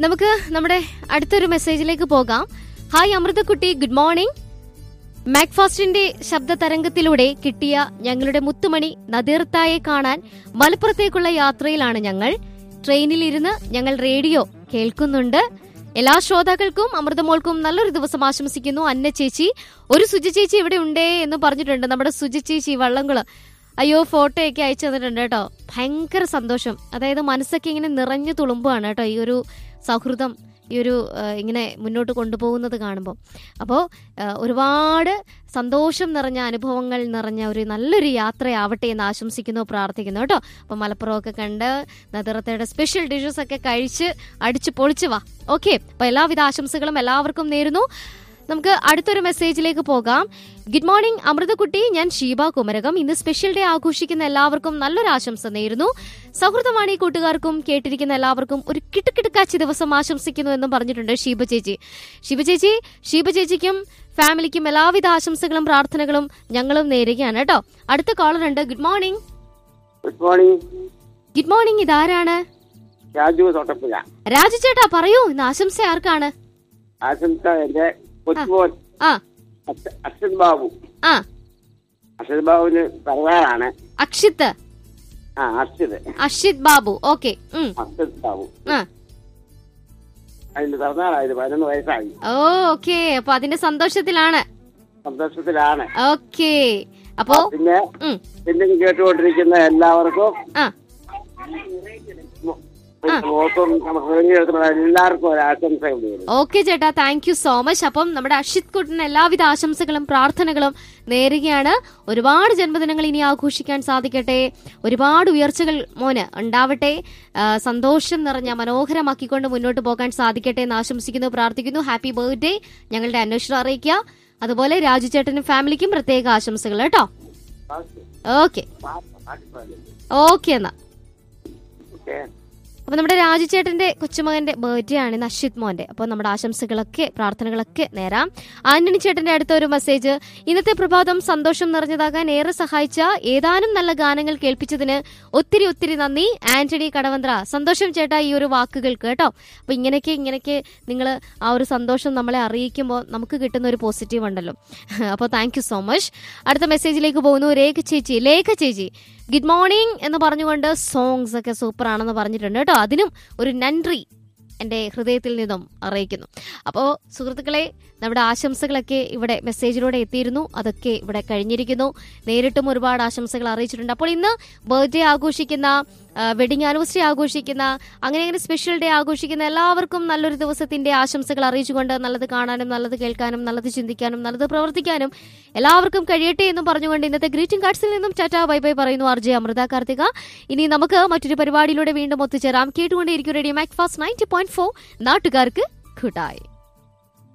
നമുക്ക് നമ്മുടെ അടുത്തൊരു മെസ്സേജിലേക്ക് പോകാം ഹായ് അമൃതക്കുട്ടി ഗുഡ് മോർണിംഗ് മാക്ഫാസ്റ്റിന്റെ ശബ്ദ തരംഗത്തിലൂടെ കിട്ടിയ ഞങ്ങളുടെ മുത്തുമണി നദീർത്തായെ കാണാൻ മലപ്പുറത്തേക്കുള്ള യാത്രയിലാണ് ഞങ്ങൾ ട്രെയിനിലിരുന്ന് ഞങ്ങൾ റേഡിയോ കേൾക്കുന്നുണ്ട് എല്ലാ ശ്രോതാക്കൾക്കും അമൃതമോൾക്കും നല്ലൊരു ദിവസം ആശംസിക്കുന്നു അന്ന ചേച്ചി ഒരു സുജി ചേച്ചി ഇവിടെ ഉണ്ടേ എന്ന് പറഞ്ഞിട്ടുണ്ട് നമ്മുടെ സുജി ചേച്ചി വള്ളംകുളം അയ്യോ ഫോട്ടോയൊക്കെ അയച്ചു തന്നിട്ടുണ്ട് കേട്ടോ ഭയങ്കര സന്തോഷം അതായത് മനസ്സൊക്കെ ഇങ്ങനെ നിറഞ്ഞു തുളുമ്പുകയാണ് കേട്ടോ ഈ ഒരു സൗഹൃദം ഈ ഒരു ആ, ഇങ്ങനെ മുന്നോട്ട് കൊണ്ടുപോകുന്നത് കാണുമ്പോൾ അപ്പോൾ ഒരുപാട് സന്തോഷം നിറഞ്ഞ അനുഭവങ്ങൾ നിറഞ്ഞ ഒരു നല്ലൊരു യാത്രയാവട്ടെ എന്ന് ആശംസിക്കുന്നു പ്രാർത്ഥിക്കുന്നു കേട്ടോ അപ്പോൾ മലപ്പുറമൊക്കെ കണ്ട് നദിറത്തയുടെ സ്പെഷ്യൽ ഡിഷസ് ഒക്കെ കഴിച്ച് അടിച്ച് പൊളിച്ച് വാ ഓക്കെ അപ്പോൾ എല്ലാവിധ ആശംസകളും എല്ലാവർക്കും നേരുന്നു നമുക്ക് അടുത്തൊരു മെസ്സേജിലേക്ക് പോകാം ഗുഡ് മോർണിംഗ് അമൃതക്കുട്ടി ഞാൻ ഷീബ കുമരകം ഇന്ന് സ്പെഷ്യൽ ഡേ ആഘോഷിക്കുന്ന എല്ലാവർക്കും നല്ലൊരു ആശംസ നേരുന്നു സൗഹൃദമാണ് ഈ കൂട്ടുകാർക്കും കേട്ടിരിക്കുന്ന എല്ലാവർക്കും ഒരു കിട്ടുകിടുക്കാച്ചി ദിവസം ആശംസിക്കുന്നു എന്നും പറഞ്ഞിട്ടുണ്ട് ഷീബ ചേച്ചി ഷീബ ചേച്ചി ഷീബ ചേച്ചിക്കും ഫാമിലിക്കും എല്ലാവിധ ആശംസകളും പ്രാർത്ഥനകളും ഞങ്ങളും നേരുകയാണ് കേട്ടോ അടുത്ത കോളർ ഉണ്ട് good morning good morning good morning ഇതാരാണ് രാജു തൊട്ടപ്പുഴ രാജു ചേട്ടാ പറയൂ ഇന്ന് ആശംസ ആർക്കാണ് ആശംസ എന്റെ കൊച്ചുമോൻ ആ അക്ഷ- അക്ഷത് ബാബു ആ അക്ഷത് ബാബുവിന് പിറന്നാളാണ് അക്ഷിത്ത് ആ അക്ഷത് അക്ഷിത് ബാബു ഓക്കെ ഉം അക്ഷത് ബാബു ആ അതിന്റെ പിറന്നാളായത് പതിനൊന്ന് വയസ്സായി ഓ ഓക്കെ അപ്പൊ അതിന്റെ സന്തോഷത്തിലാണ് സന്തോഷത്തിലാണ് ഓക്കെ അപ്പോ പിന്നെ ഉം, പിന്നെ ഇത് കേട്ടുകൊണ്ടിരിക്കുന്ന എല്ലാവർക്കും ആ മോക്കും നമുക്ക് റേഡിയോ എടുക്കുന്ന എല്ലാവർക്കും ഒരു ആശംസ ഉണ്ട് ഓക്കെ ചേട്ടാ താങ്ക് യു സോ മച്ച് അപ്പം നമ്മുടെ അക്ഷിത് കുട്ടിന് എല്ലാവിധ ആശംസകളും പ്രാർത്ഥനകളും നേരുകയാണ് ഒരുപാട് ജന്മദിനങ്ങൾ ഇനി ആഘോഷിക്കാൻ സാധിക്കട്ടെ ഒരുപാട് ഉയർച്ചകൾ മോന് ഉണ്ടാവട്ടെ ആ, സന്തോഷം നിറഞ്ഞ മനോഹരമാക്കിക്കൊണ്ട് മുന്നോട്ട് പോകാൻ സാധിക്കട്ടെ എന്ന് ആശംസിക്കുന്നു പ്രാർത്ഥിക്കുന്നു ഹാപ്പി ബർത്ത്ഡേ ഞങ്ങളുടെ അന്വേഷണം അറിയിക്കുക അതുപോലെ രാജു ചേട്ടനും ഫാമിലിക്കും പ്രത്യേക ആശംസകൾ കേട്ടോ ഓക്കെ ഓക്കെ എന്നാ ഓക്കെ അപ്പൊ നമ്മുടെ രാജുചേട്ടന്റെ കൊച്ചുമകന്റെ ബർത്ത്ഡേ ആണ് ഇന്ന് അശ്വിത് മോന്റെ അപ്പോൾ നമ്മുടെ ആശംസകളൊക്കെ പ്രാർത്ഥനകളൊക്കെ നേരാം ആന്റണി ചേട്ടന്റെ അടുത്ത ഒരു മെസ്സേജ് ഇന്നത്തെ പ്രഭാതം സന്തോഷം നിറഞ്ഞതാകാൻ ഏറെ സഹായിച്ച ഏതാനും നല്ല ഗാനങ്ങൾ കേൾപ്പിച്ചതിന് ഒത്തിരി ഒത്തിരി നന്ദി ആന്റണി കടവന്ത്ര സന്തോഷം ചേട്ടാ ഈ ഒരു വാക്കുകൾക്ക് കേട്ടോ അപ്പൊ ഇങ്ങനെയൊക്കെ ഇങ്ങനെയൊക്കെ നിങ്ങൾ ആ ഒരു സന്തോഷം നമ്മളെ അറിയിക്കുമ്പോൾ നമുക്ക് കിട്ടുന്ന ഒരു പോസിറ്റീവ് ഉണ്ടല്ലോ അപ്പോൾ താങ്ക് യു സോ മച്ച് അടുത്ത മെസ്സേജിലേക്ക് പോകുന്നു രേഖ ചേച്ചി ലേഖ ചേച്ചി ഗുഡ് മോർണിംഗ് എന്ന് പറഞ്ഞുകൊണ്ട് സോങ്സ് ഒക്കെ സൂപ്പർ ആണെന്ന് പറഞ്ഞിട്ടുണ്ട് കേട്ടോ അതിനും ഒരു നന്ദി എൻ്റെ ഹൃദയത്തിൽ നിന്നും അറിയിക്കുന്നു അപ്പോൾ സുഹൃത്തുക്കളെ നമ്മുടെ ആശംസകളൊക്കെ ഇവിടെ മെസ്സേജിലൂടെ എത്തിയിരുന്നു അതൊക്കെ ഇവിടെ കഴിഞ്ഞിരിക്കുന്നു നേരിട്ടും ഒരുപാട് ആശംസകൾ അറിയിച്ചിട്ടുണ്ട് അപ്പോൾ ഇന്ന് ബർത്ത്ഡേ ആഘോഷിക്കുന്ന വെഡിങ് ആനിവേഴ്സറി ആഘോഷിക്കുന്ന അങ്ങനെ അങ്ങനെ സ്പെഷ്യൽ ഡേ ആഘോഷിക്കുന്ന എല്ലാവർക്കും നല്ലൊരു ദിവസത്തിന്റെ ആശംസകൾ അറിയിച്ചുകൊണ്ട് നല്ലത് കാണാനും നല്ലത് കേൾക്കാനും നല്ലത് ചിന്തിക്കാനും നല്ലത് പ്രവർത്തിക്കാനും എല്ലാവർക്കും കഴിയട്ടെ എന്നും പറഞ്ഞുകൊണ്ട് ഇന്നത്തെ ഗ്രീറ്റിംഗ് കാർഡ്സിൽ നിന്നും ടാറ്റ ബൈ ബൈ പറയുന്നു ആർ ജെ അമൃത കാർത്തിക ഇനി നമുക്ക് മറ്റൊരു പരിപാടിയിലൂടെ വീണ്ടും ഒത്തുചേരാം കേട്ടുകൊണ്ടേയിരിക്കും radio Mac Fast ninety point four നാട്ടുകാർക്ക് കൂട്ടായി